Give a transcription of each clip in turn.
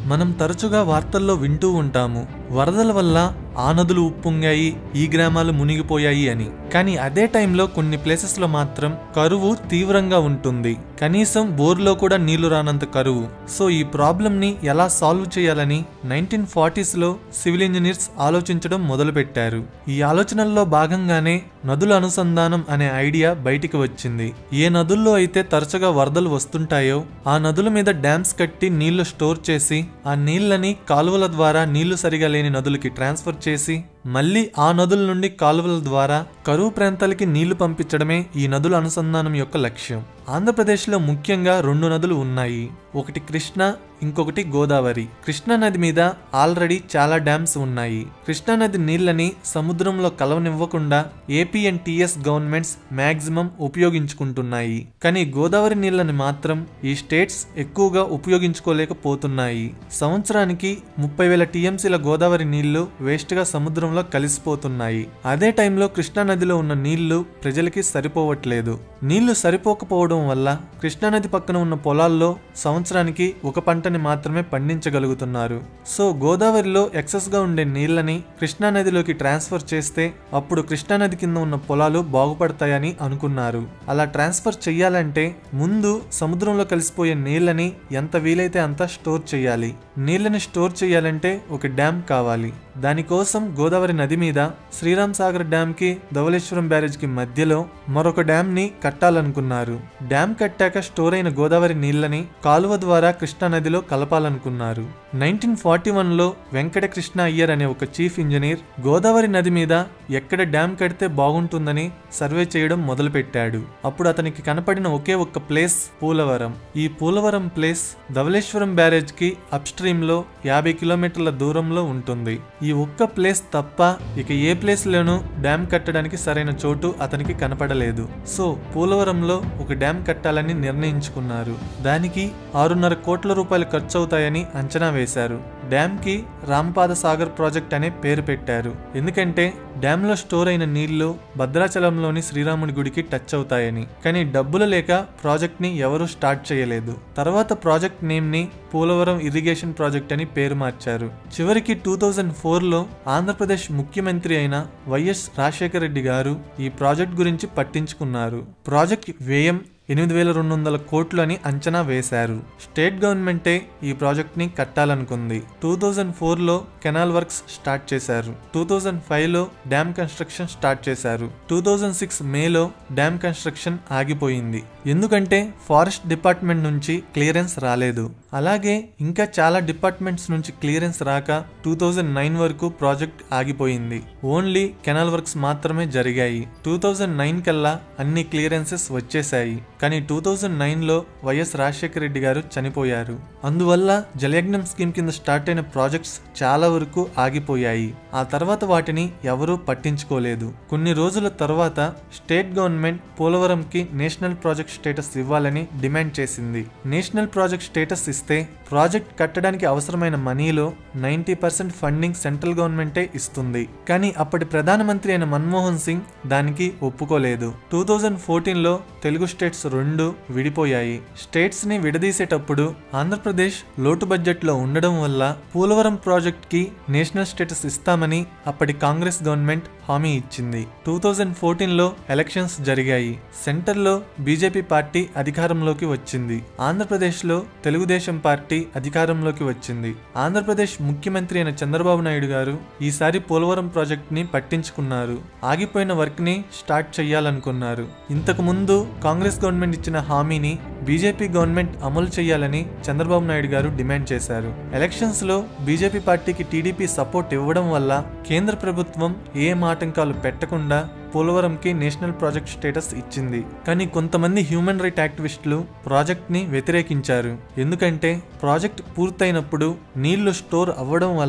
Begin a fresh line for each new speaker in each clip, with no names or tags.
మనం తరచుగా వార్తల్లో వింటూ ఉంటాము వరదల వల్ల ఆ నదులు ఉప్పొంగాయి ఈ గ్రామాలు మునిగిపోయాయి అని కానీ అదే టైంలో కొన్ని ప్లేసెస్లో మాత్రం కరువు తీవ్రంగా ఉంటుంది కనీసం బోర్లో కూడా నీళ్లు రానంత కరువు సో ఈ ప్రాబ్లంని ఎలా సాల్వ్ చేయాలని నైన్టీన్ ఫార్టీస్లో సివిల్ ఇంజనీర్స్ ఆలోచించడం మొదలుపెట్టారు ఈ ఆలోచనల్లో భాగంగానే నదుల అనుసంధానం అనే ఐడియా బయటికి వచ్చింది ఏ నదుల్లో అయితే తరచుగా వరదలు వస్తుంటాయో ఆ నదుల మీద డ్యామ్స్ కట్టి నీళ్లు స్టోర్ చేసి ఆ నీళ్లని కాలువల ద్వారా నీళ్లు సరిగా లేని నదులకి ట్రాన్స్ఫర్ చేసి మళ్ళీ ఆ నదుల నుండి కాలువల ద్వారా కరువు ప్రాంతాలకి నీళ్లు పంపించడమే ఈ నదుల అనుసంధానం యొక్క లక్ష్యం ఆంధ్రప్రదేశ్లో ముఖ్యంగా రెండు నదులు ఉన్నాయి ఒకటి కృష్ణ ఇంకొకటి గోదావరి కృష్ణా నది మీద ఆల్రెడీ చాలా డ్యామ్స్ ఉన్నాయి కృష్ణా నది నీళ్లని సముద్రంలో కలవనివ్వకుండా AP and TS governments maximum ఉపయోగించుకుంటున్నాయి కానీ గోదావరి నీళ్లని మాత్రం ఈ స్టేట్స్ ఎక్కువగా ఉపయోగించుకోలేకపోతున్నాయి సంవత్సరానికి ముప్పై వేల టీఎంసీల గోదావరి నీళ్లు వేస్ట్గా సముద్రంలో కలిసిపోతున్నాయి అదే టైంలో కృష్ణా నదిలో ఉన్న నీళ్లు ప్రజలకి సరిపోవట్లేదు నీళ్లు సరిపోకపోవడం వల్ల కృష్ణానది పక్కన ఉన్న పొలాల్లో సంవత్సరానికి ఒక పంటని మాత్రమే పండించగలుగుతున్నారు సో గోదావరిలో ఎక్సెస్ గా ఉండే నీళ్లని కృష్ణానదిలోకి ట్రాన్స్ఫర్ చేస్తే అప్పుడు కృష్ణానది కింద ఉన్న పొలాలు బాగుపడతాయని అనుకున్నారు అలా ట్రాన్స్ఫర్ చెయ్యాలంటే ముందు సముద్రంలో కలిసిపోయే నీళ్లని ఎంత వీలైతే అంత స్టోర్ చేయాలి నీళ్లని స్టోర్ చేయాలంటే ఒక డ్యామ్ కావాలి దానికోసం గోదావరి నది మీద శ్రీరామ్ సాగర్ డ్యామ్ కి ధవళేశ్వరం బ్యారేజ్ కి మధ్యలో మరొక డ్యామ్ ని కట్టాలనుకున్నారు డ్యామ్ కట్టాక స్టోర్ అయిన గోదావరి నీళ్లని కాలువ ద్వారా కృష్ణా నదిలో కలపాలనుకున్నారు నైన్టీన్ ఫార్టీ వన్ లో వెంకట కృష్ణ అయ్యర్ అనే ఒక చీఫ్ ఇంజనీర్ గోదావరి నది మీద ఎక్కడ డ్యామ్ కడితే బాగుంటుందని సర్వే చేయడం మొదలుపెట్టాడు అప్పుడు అతనికి కనపడిన ఒకే ఒక్క ప్లేస్ పూలవరం ఈ పూలవరం ప్లేస్ ధవళేశ్వరం బ్యారేజ్ కి అప్ స్ట్రీమ్ లో యాభై కిలోమీటర్ల దూరంలో ఉంటుంది ఈ ఒక్క ప్లేస్ తప్ప ఇక ఏ ప్లేస్ లోనూ డ్యామ్ కట్టడానికి సరైన చోటు అతనికి కనపడలేదు సో పోలవరంలో ఒక డ్యామ్ కట్టాలని నిర్ణయించుకున్నారు దానికి ఆరున్నర కోట్ల రూపాయలు ఖర్చు అవుతాయని అంచనా వేశారు డ్యామ్ కి రాంపాద సాగర్ ప్రాజెక్ట్ అనే పేరు పెట్టారు ఎందుకంటే డ్యామ్ లో స్టోర్ అయిన నీళ్లు భద్రాచలంలోని శ్రీరాముడి గుడికి టచ్ అవుతాయని కానీ డబ్బులు లేక ప్రాజెక్ట్ ని ఎవరూ స్టార్ట్ చేయలేదు తర్వాత ప్రాజెక్ట్ నేమ్ ని పోలవరం ఇరిగేషన్ ప్రాజెక్ట్ అని పేరు మార్చారు చివరికి టూ థౌజండ్ ఫోర్లో ఆంధ్రప్రదేశ్ ముఖ్యమంత్రి అయిన వైఎస్ రాజశేఖర రెడ్డి గారు ఈ ప్రాజెక్ట్ గురించి పట్టించుకున్నారు ప్రాజెక్ట్ వ్యయం ఎనిమిది వేల రెండు వందల కోట్లు అని అంచనా వేశారు స్టేట్ గవర్నమెంటే ఈ ప్రాజెక్ట్ని కట్టాలనుకుంది టూ థౌజండ్ ఫోర్లో కెనాల్ వర్క్స్ స్టార్ట్ చేశారు టూ థౌజండ్ ఫైవ్లో డ్యామ్ కన్స్ట్రక్షన్ స్టార్ట్ చేశారు టూ థౌజండ్ సిక్స్ మేలో డ్యామ్ కన్స్ట్రక్షన్ ఆగిపోయింది ఎందుకంటే ఫారెస్ట్ డిపార్ట్మెంట్ నుంచి క్లియరెన్స్ రాలేదు అలాగే ఇంకా చాలా డిపార్ట్మెంట్స్ నుంచి క్లియరెన్స్ రాక టూ థౌజండ్ నైన్ వరకు ప్రాజెక్ట్ ఆగిపోయింది ఓన్లీ కెనాల్ వర్క్స్ మాత్రమే జరిగాయి టూ థౌజండ్ నైన్ కల్లా అన్ని క్లియరెన్సెస్ వచ్చేసాయి కానీ టూ థౌజండ్ నైన్లో వైఎస్ రాజశేఖర రెడ్డి గారు చనిపోయారు అందువల్ల జలయజ్ఞం స్కీమ్ కింద స్టార్ట్ అయిన ప్రాజెక్ట్స్ చాలా వరకు ఆగిపోయాయి ఆ తర్వాత వాటిని ఎవరూ పట్టించుకోలేదు కొన్ని రోజుల తర్వాత స్టేట్ గవర్నమెంట్ పోలవరంకి నేషనల్ ప్రాజెక్ట్ స్టేటస్ ఇవ్వాలని డిమాండ్ చేసింది నేషనల్ ప్రాజెక్ట్ స్టేటస్ ఇస్తే ప్రాజెక్ట్ కట్టడానికి అవసరమైన మనీలో నైంటీ పర్సెంట్ ఫండింగ్ సెంట్రల్ గవర్నమెంటే ఇస్తుంది కానీ అప్పటి ప్రధానమంత్రి అయిన మన్మోహన్ సింగ్ దానికి ఒప్పుకోలేదు టూ థౌజండ్ ఫోర్టీన్లో తెలుగు స్టేట్స్ రెండు విడిపోయాయి స్టేట్స్ ని విడదీసేటప్పుడు ఆంధ్రప్రదేశ్ లోటు బడ్జెట్ లో ఉండడం వల్ల పోలవరం ప్రాజెక్ట్ కి నేషనల్ స్టేటస్ ఇస్తామని అప్పటి కాంగ్రెస్ గవర్నమెంట్ హామీ ఇచ్చింది టూ థౌజండ్ ఫోర్టీన్లో ఎలక్షన్స్ జరిగాయి సెంటర్లో బీజేపీ పార్టీ అధికారంలోకి వచ్చింది ఆంధ్రప్రదేశ్లో తెలుగుదేశం పార్టీ అధికారంలోకి వచ్చింది ఆంధ్రప్రదేశ్ ముఖ్యమంత్రి అయిన చంద్రబాబు నాయుడు గారు ఈసారి పోలవరం ప్రాజెక్ట్ ని పట్టించుకున్నారు ఆగిపోయిన వర్క్ ని స్టార్ట్ చేయాలనుకున్నారు ఇంతకు ముందు కాంగ్రెస్ గవర్నమెంట్ ఇచ్చిన హామీని బీజేపీ గవర్నమెంట్ అమలు చేయాలని చంద్రబాబు నాయుడు గారు డిమాండ్ చేశారు ఎలక్షన్స్ లో బీజేపీ పార్టీకి టీడీపీ సపోర్ట్ ఇవ్వడం వల్ల కేంద్ర ప్రభుత్వం ఏ ఆటంకాలు పెట్టకుండా పోలవరంకి నేషనల్ ప్రాజెక్ట్ స్టేటస్ ఇచ్చింది కానీ కొంతమంది హ్యూమన్ రైట్ యాక్టివిస్టులు ప్రాజెక్ట్ ని వ్యతిరేకించారు ఎందుకంటే ప్రాజెక్ట్ పూర్తయినప్పుడు నీళ్లు స్టోర్ అవ్వడం వల్ల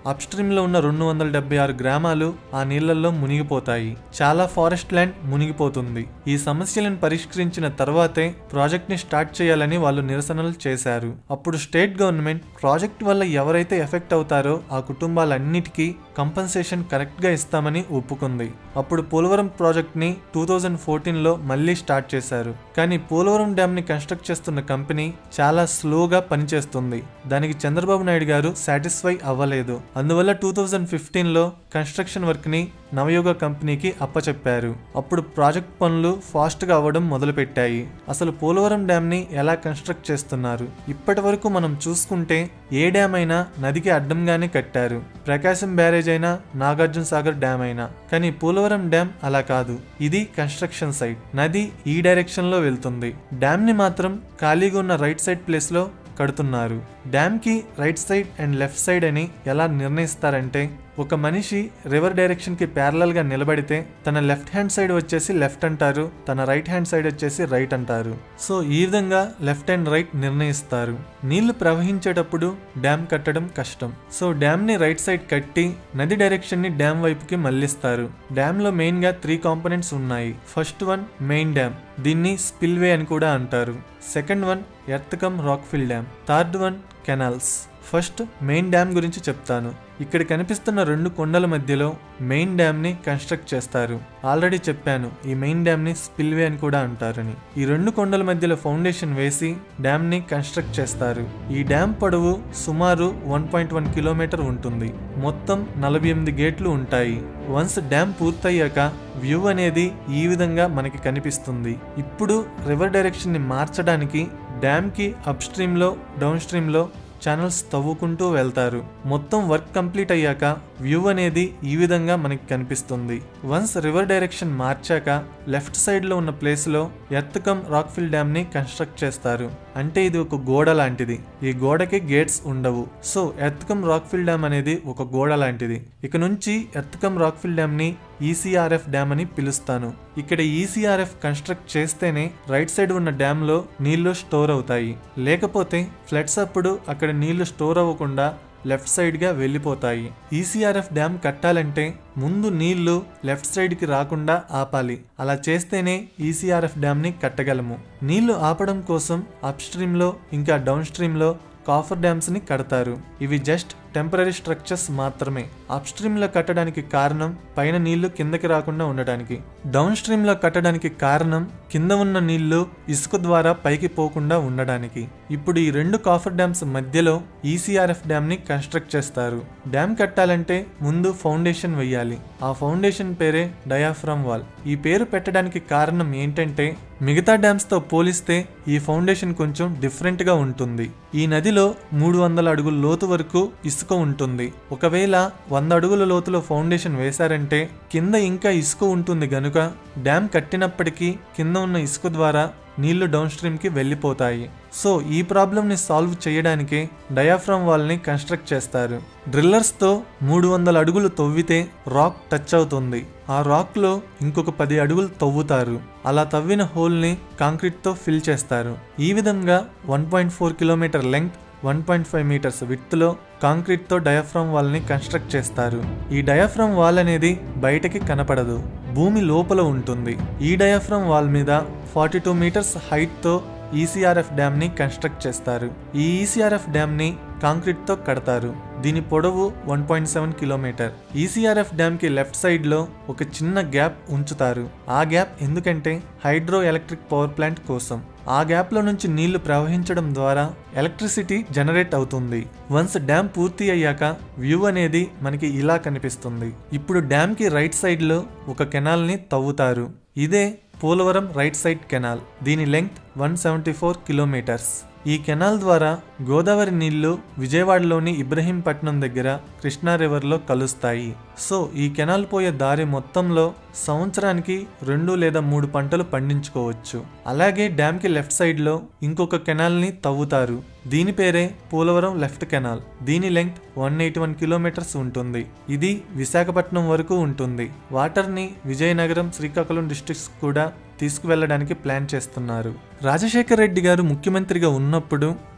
అప్స్ట్రీమ్ లో ఉన్న రెండు వందల డెబ్బై ఆరు గ్రామాలు ఆ నీళ్లలో మునిగిపోతాయి చాలా ఫారెస్ట్ ల్యాండ్ మునిగిపోతుంది ఈ సమస్యలను పరిష్కరించిన తర్వాతే ప్రాజెక్ట్ ని స్టార్ట్ చేయాలని వాళ్ళు నిరసనలు చేశారు అప్పుడు స్టేట్ గవర్నమెంట్ ప్రాజెక్ట్ వల్ల ఎవరైతే ఎఫెక్ట్ అవుతారో ఆ కుటుంబాలన్నిటికీ కంపన్సేషన్ కరెక్ట్ గా ఇస్తామని ఒప్పుకుంది అప్పుడు పోలవరం ప్రాజెక్ట్ ని టూ థౌజండ్ ఫోర్టీన్ లో మళ్ళీ స్టార్ట్ చేశారు కానీ పోలవరం డ్యామ్ ని కన్స్ట్రక్ట్ చేస్తున్న కంపెనీ చాలా స్లోగా పనిచేస్తుంది దానికి చంద్రబాబు నాయుడు గారు సాటిస్ఫై అవ్వలేదు అందువల్ల టూ థౌజండ్ ఫిఫ్టీన్ లో కన్స్ట్రక్షన్ వర్క్ ని నవయోగ కంపెనీకి అప్పచెప్పారు అప్పుడు ప్రాజెక్ట్ పనులు ఫాస్ట్ గా అవ్వడం మొదలుపెట్టాయి అసలు పోలవరం డ్యామ్ ని ఎలా కన్స్ట్రక్ట్ చేస్తున్నారు ఇప్పటి వరకు మనం చూసుకుంటే ఏ డ్యామ్ అయినా నదికి అడ్డంగానే కట్టారు ప్రకాశం బ్యారేజ్ అయినా నాగార్జున సాగర్ డ్యామ్ అయినా కానీ పోలవరం డ్యామ్ అలా కాదు ఇది కన్స్ట్రక్షన్ సైట్ నది ఈ డైరెక్షన్ లో వెళ్తుంది డ్యామ్ ని మాత్రం ఖాళీగా ఉన్న రైట్ సైడ్ ప్లేస్ లో కడుతున్నారు డ్యామ్ కి right side and left side అని ఎలా నిర్ణయిస్తారంటే ఒక మనిషి రివర్ డైరెక్షన్ కి ప్యారలల్ గా నిలబడితే తన లెఫ్ట్ హ్యాండ్ సైడ్ వచ్చేసి లెఫ్ట్ అంటారు తన రైట్ హ్యాండ్ సైడ్ వచ్చేసి రైట్ అంటారు సో ఈ విధంగా లెఫ్ట్ అండ్ రైట్ నిర్ణయిస్తారు నీళ్లు ప్రవహించేటప్పుడు డ్యామ్ కట్టడం కష్టం సో డ్యామ్ ని రైట్ సైడ్ కట్టి నది డైరెక్షన్ ని డ్యామ్ వైపుకి మళ్లిస్తారు డ్యామ్ లో మెయిన్ గా త్రీ కాంపోనెంట్స్ ఉన్నాయి ఫస్ట్ వన్ మెయిన్ డ్యామ్ దీన్ని స్పిల్వే అని కూడా అంటారు second one earth cum rockfill dam third one canals first main dam గురించి చెప్తాను ఇక్కడ కనిపిస్తున్న రెండు కొండల మధ్యలో మెయిన్ డ్యామ్ ని కన్స్ట్రక్ట్ చేస్తారు ఆల్రెడీ చెప్పాను ఈ మెయిన్ డ్యామ్ ని స్పిల్వే అని కూడా అంటారని ఈ రెండు కొండల మధ్యలో ఫౌండేషన్ వేసి డ్యామ్ ని కన్స్ట్రక్ట్ చేస్తారు ఈ డ్యామ్ పొడవు సుమారు వన్ పాయింట్ వన్ కిలోమీటర్ ఉంటుంది మొత్తం నలభై ఎనిమిది గేట్లు ఉంటాయి వన్స్ డ్యామ్ పూర్తయ్యాక వ్యూ అనేది ఈ విధంగా మనకి కనిపిస్తుంది ఇప్పుడు రివర్ డైరెక్షన్ ని మార్చడానికి డ్యామ్ కి అప్ స్ట్రీమ్ లో డౌన్ స్ట్రీమ్ లో ఛానల్స్ తవ్వుకుంటూ వెళ్తారు మొత్తం వర్క్ కంప్లీట్ అయ్యాక వ్యూ అనేది ఈ విధంగా మనకి కనిపిస్తుంది వన్స్ రివర్ డైరెక్షన్ మార్చాక లెఫ్ట్ సైడ్ లో ఉన్న ప్లేస్ లో ఎర్త్కమ్ రాక్ఫిల్ డ్యామ్ ని కన్స్ట్రక్ట్ చేస్తారు అంటే ఇది ఒక గోడ లాంటిది ఈ గోడకి గేట్స్ ఉండవు సో ఎర్త్కమ్ రాక్ఫిల్ డ్యామ్ అనేది ఒక గోడ లాంటిది ఇక నుంచి ఎర్త్కమ్ రాక్ఫిల్ డ్యామ్ ని ఈసీఆర్ఎఫ్ డ్యామ్ అని పిలుస్తాను ఇక్కడ ఈసీఆర్ఎఫ్ కన్స్ట్రక్ట్ చేస్తేనే రైట్ సైడ్ ఉన్న డ్యామ్ లో నీళ్లు స్టోర్ అవుతాయి లేకపోతే ఫ్లడ్స్ అప్పుడు అక్కడ నీళ్లు స్టోర్ అవ్వకుండా లెఫ్ట్ సైడ్ గా వెళ్ళిపోతాయి ఈసీఆర్ఎఫ్ డ్యామ్ కట్టాలంటే ముందు నీళ్లు లెఫ్ట్ సైడ్ కి రాకుండా ఆపాలి అలా చేస్తేనే ఈసీఆర్ఎఫ్ డ్యామ్ ని కట్టగలము నీళ్లు ఆపడం కోసం అప్ స్ట్రీమ్ లో ఇంకా డౌన్ స్ట్రీమ్ లో కాఫర్ డ్యామ్స్ ని కడతారు ఇవి జస్ట్ టెంపరీ స్ట్రక్చర్స్ మాత్రమే అప్ స్ట్రీమ్ లో కట్టడానికి కారణం పైన నీళ్లు కిందకి రాకుండా ఉండడానికి డౌన్ స్ట్రీమ్ లో కట్టడానికి కారణం కింద ఉన్న నీళ్లు ఇసుక ద్వారా పైకి పోకుండా ఉండడానికి ఇప్పుడు ఈ రెండు కాఫర్ డ్యామ్స్ మధ్యలో ఈసీఆర్ఎఫ్ డ్యామ్ ని కన్స్ట్రక్ట్ చేస్తారు డ్యామ్ కట్టాలంటే ముందు ఫౌండేషన్ వెయ్యాలి ఆ ఫౌండేషన్ పేరే డయాఫ్రమ్ వాల్ ఈ పేరు పెట్టడానికి కారణం ఏంటంటే మిగతా డ్యామ్స్ తో పోలిస్తే ఈ ఫౌండేషన్ కొంచెం డిఫరెంట్ గా ఉంటుంది ఈ నదిలో మూడు వందల అడుగుల లోతు వరకు ఇసుక ఉంటుంది ఒకవేళ వంద అడుగుల లోతులో ఫౌండేషన్ వేశారంటే కింద ఇంకా ఇసుక ఉంటుంది గనుక డ్యామ్ కట్టినప్పటికీ కింద ఉన్న ఇసుక ద్వారా నీళ్లు డౌన్ స్ట్రీమ్ కి వెళ్ళిపోతాయి సో ఈ ప్రాబ్లమ్ ని సాల్వ్ చేయడానికే డయాఫ్రమ్ వాల్ ని కన్స్ట్రక్ట్ చేస్తారు డ్రిల్లర్స్ తో మూడు వందల అడుగులు తవ్వితే రాక్ టచ్ అవుతుంది ఆ రాక్ లో ఇంకొక పది అడుగులు తవ్వుతారు అలా తవ్విన హోల్ ని కాంక్రీట్ తో ఫిల్ చేస్తారు ఈ విధంగా one point four kilometre length one point five metres విడ్త్లో కాంక్రీట్తో డయాఫ్రమ్ వాల్ని కన్స్ట్రక్ట్ చేస్తారు ఈ డయాఫ్రమ్ వాల్ అనేది బయటకి కనపడదు భూమి లోపల ఉంటుంది ఈ డయాఫ్రమ్ వాల్ మీద ఫార్టీ టూ మీటర్స్ హైట్తో ఈసీఆర్ఎఫ్ డ్యామ్ని కన్స్ట్రక్ట్ చేస్తారు ఈ ఈసీఆర్ఎఫ్ డ్యామ్ని కాంక్రీట్తో కడతారు దీని పొడవు one point seven kilometre ECRF డ్యామ్కి లెఫ్ట్ సైడ్లో ఒక చిన్న గ్యాప్ ఉంచుతారు ఆ గ్యాప్ ఎందుకంటే హైడ్రో ఎలక్ట్రిక్ పవర్ ప్లాంట్ కోసం ఆ గ్యాప్లో నుంచి నీళ్లు ప్రవహించడం ద్వారా ఎలక్ట్రిసిటీ జనరేట్ అవుతుంది వన్స్ డ్యామ్ పూర్తి అయ్యాక వ్యూ అనేది మనకి ఇలా కనిపిస్తుంది ఇప్పుడు డ్యామ్కి రైట్ సైడ్లో ఒక కెనాల్ని తవ్వుతారు ఇదే పోలవరం రైట్ సైడ్ కెనాల్ దీని length one seventy four kilometres ఈ కెనాల్ ద్వారా గోదావరి నీళ్లు విజయవాడలోని ఇబ్రహీంపట్నం దగ్గర కృష్ణా రివర్లో కలుస్తాయి సో ఈ కెనాల్ పోయే దారి మొత్తంలో సంవత్సరానికి రెండు లేదా మూడు పంటలు పండించుకోవచ్చు అలాగే డ్యామ్కి లెఫ్ట్ సైడ్లో ఇంకొక కెనాల్ని తవ్వుతారు దీని పేరే పోలవరం లెఫ్ట్ కెనాల్ దీని length one eighty one kilometres ఉంటుంది ఇది విశాఖపట్నం వరకు ఉంటుంది వాటర్ని విజయనగరం శ్రీకాకుళం డిస్ట్రిక్ట్స్ కూడా తీసుకువెళ్ళడానికి ప్లాన్ చేస్తున్నారు రాజశేఖర్ రెడ్డి గారు ముఖ్యమంత్రిగా ఉన్నప్పుడు thirty percent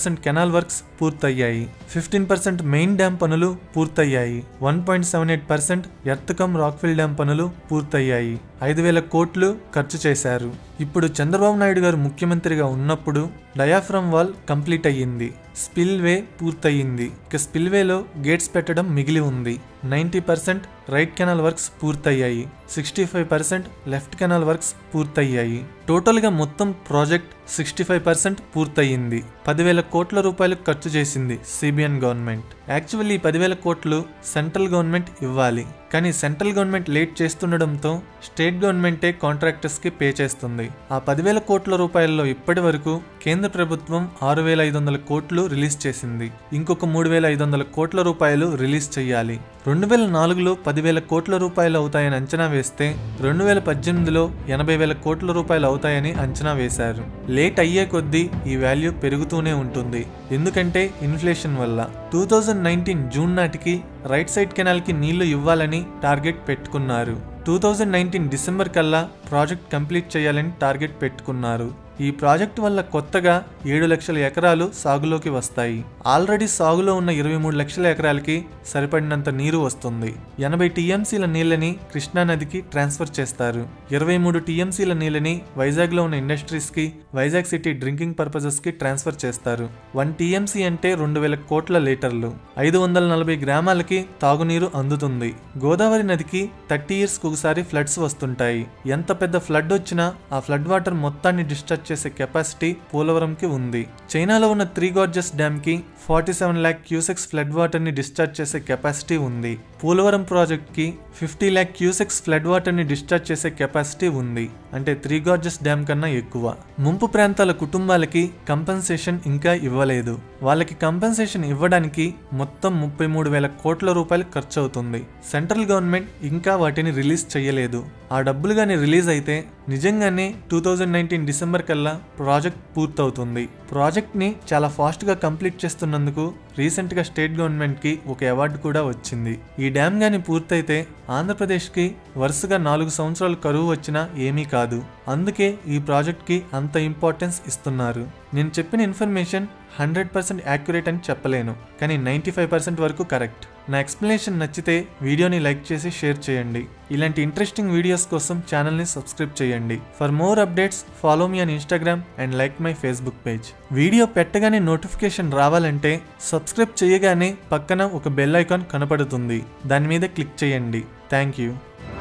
percent canal works పూర్తయ్యాయి ఫిఫ్టీన్ పర్సెంట్ మెయిన్ డ్యామ్ పనులు పూర్తయ్యాయి one point seven eight percent earth cum rockfill dam పనులు పూర్తయ్యాయి ఐదు వేల కోట్లు ఖర్చు చేశారు ఇప్పుడు చంద్రబాబు నాయుడు గారు ముఖ్యమంత్రిగా ఉన్నప్పుడు డయాఫ్రమ్ వాల్ కంప్లీట్ అయ్యింది స్పిల్వే పూర్తయింది ఇక స్పిల్వేలో గేట్స్ పెట్టడం మిగిలి ఉంది ninety percent right canal works పూర్తయ్యాయి sixty five percent left canal works పూర్తయ్యాయి టోటల్గా మొత్తం ప్రాజెక్ట్ సిక్స్టీ ఫైవ్ పర్సెంట్ పూర్తయింది పదివేల కోట్ల రూపాయలు ఖర్చు చేసింది సిబిఎన్ గవర్నమెంట్ యాక్చువల్లీ పదివేల కోట్లు సెంట్రల్ గవర్నమెంట్ ఇవ్వాలి కానీ సెంట్రల్ గవర్నమెంట్ లేట్ చేస్తుండడంతో స్టేట్ గవర్నమెంటే కాంట్రాక్టర్స్కి పే చేస్తుంది ఆ పదివేల కోట్ల రూపాయల్లో ఇప్పటి వరకు కేంద్ర ప్రభుత్వం ఆరు వేల ఐదు వందల కోట్లు రిలీజ్ చేసింది ఇంకొక మూడు వేల ఐదు వందల కోట్ల రూపాయలు రిలీజ్ చేయాలి రెండు వేల నాలుగులో పదివేల కోట్ల రూపాయలు అవుతాయని అంచనా వేస్తే రెండు వేల పద్దెనిమిదిలో ఎనభై వేల కోట్ల రూపాయలు అవుతాయని అంచనా వేశారు లేట్ అయ్యే కొద్దీ ఈ వాల్యూ పెరుగుతూనే ఉంటుంది ఎందుకంటే ఇన్ఫ్లేషన్ వల్ల టూ థౌజండ్ నైన్టీన్ జూన్ నాటికి రైట్ సైడ్ కెనాల్కి నీళ్లు ఇవ్వాలని టార్గెట్ పెట్టుకున్నారు టూ థౌజండ్ నైన్టీన్ డిసెంబర్ కల్లా ప్రాజెక్ట్ కంప్లీట్ చేయాలని టార్గెట్ పెట్టుకున్నారు ఈ ప్రాజెక్ట్ వల్ల కొత్తగా ఏడు లక్షల ఎకరాలు సాగులోకి వస్తాయి ఆల్రెడీ సాగులో ఉన్న ఇరవై మూడు లక్షల ఎకరాలకి సరిపడినంత నీరు వస్తుంది ఎనభై టీఎంసీల నీళ్ళని కృష్ణానదికి ట్రాన్స్ఫర్ చేస్తారు ఇరవై మూడు టీఎంసీల నీళ్ళని వైజాగ్లో ఉన్న ఇండస్ట్రీస్కి వైజాగ్ సిటీ డ్రింకింగ్ పర్పసెస్కి ట్రాన్స్ఫర్ చేస్తారు వన్ టీఎంసీ అంటే రెండు వేల కోట్ల లీటర్లు ఐదు వందల నలభై గ్రామాలకి తాగునీరు అందుతుంది గోదావరి నదికి థర్టీ ఇయర్స్కి ఒకసారి ఫ్లడ్స్ వస్తుంటాయి ఎంత పెద్ద ఫ్లడ్ వచ్చినా ఆ ఫ్లడ్ వాటర్ మొత్తాన్ని డిశ్చార్జ్ చేసే కెపాసిటీ పోలవరంకి ఉంది చైనాలో ఉన్న త్రీ గార్జెస్ డ్యామ్ కి forty seven lakh cusecs flood water ని డిశ్చార్జ్ చేసే కెపాసిటీ ఉంది పోలవరం ప్రాజెక్ట్ కి fifty lakh cusecs flood water ని డిశ్చార్జ్ చేసే కెపాసిటీ ఉంది అంటే త్రీ గార్జెస్ డ్యామ్ కన్నా ఎక్కువ ముంపు ప్రాంతాల కుటుంబాలకి కంపెన్సేషన్ ఇంకా ఇవ్వలేదు వాళ్ళకి కంపెన్సేషన్ ఇవ్వడానికి మొత్తం ముప్పై మూడు వేల కోట్ల రూపాయలు ఖర్చు అవుతుంది సెంట్రల్ గవర్నమెంట్ ఇంకా వాటిని రిలీజ్ చేయలేదు ఆ డబ్బులు కానీ రిలీజ్ అయితే నిజంగానే టూ థౌజండ్ నైన్టీన్ డిసెంబర్ కల్లా ప్రాజెక్ట్ పూర్తవుతుంది ప్రాజెక్ట్ని చాలా ఫాస్ట్గా కంప్లీట్ చేస్తున్నందుకు రీసెంట్గా స్టేట్ గవర్నమెంట్కి ఒక అవార్డు కూడా వచ్చింది ఈ డ్యామ్ కానీ పూర్తయితే ఆంధ్రప్రదేశ్కి వరుసగా నాలుగు సంవత్సరాలు కరువు వచ్చినా ఏమీ కాదు అందుకే ఈ ప్రాజెక్ట్కి అంత ఇంపార్టెన్స్ ఇస్తున్నారు నేను చెప్పిన ఇన్ఫర్మేషన్ హండ్రెడ్ పర్సెంట్ యాక్యురేట్ అని చెప్పలేను కానీ నైంటీ ఫైవ్ పర్సెంట్ వరకు కరెక్ట్ నా ఎక్స్ప్లెనేషన్ నచ్చితే వీడియోని లైక్ చేసి షేర్ చేయండి ఇలాంటి ఇంట్రెస్టింగ్ వీడియోస్ కోసం ఛానల్ని సబ్స్క్రైబ్ చేయండి for more updates follow me on Instagram and like my Facebook page video పెట్టగానే నోటిఫికేషన్ రావాలంటే సబ్స్క్రైబ్ చేయగానే పక్కన ఒక బెల్ ఐకాన్ కనపడుతుంది దాని మీద క్లిక్ చేయండి థ్యాంక్ యూ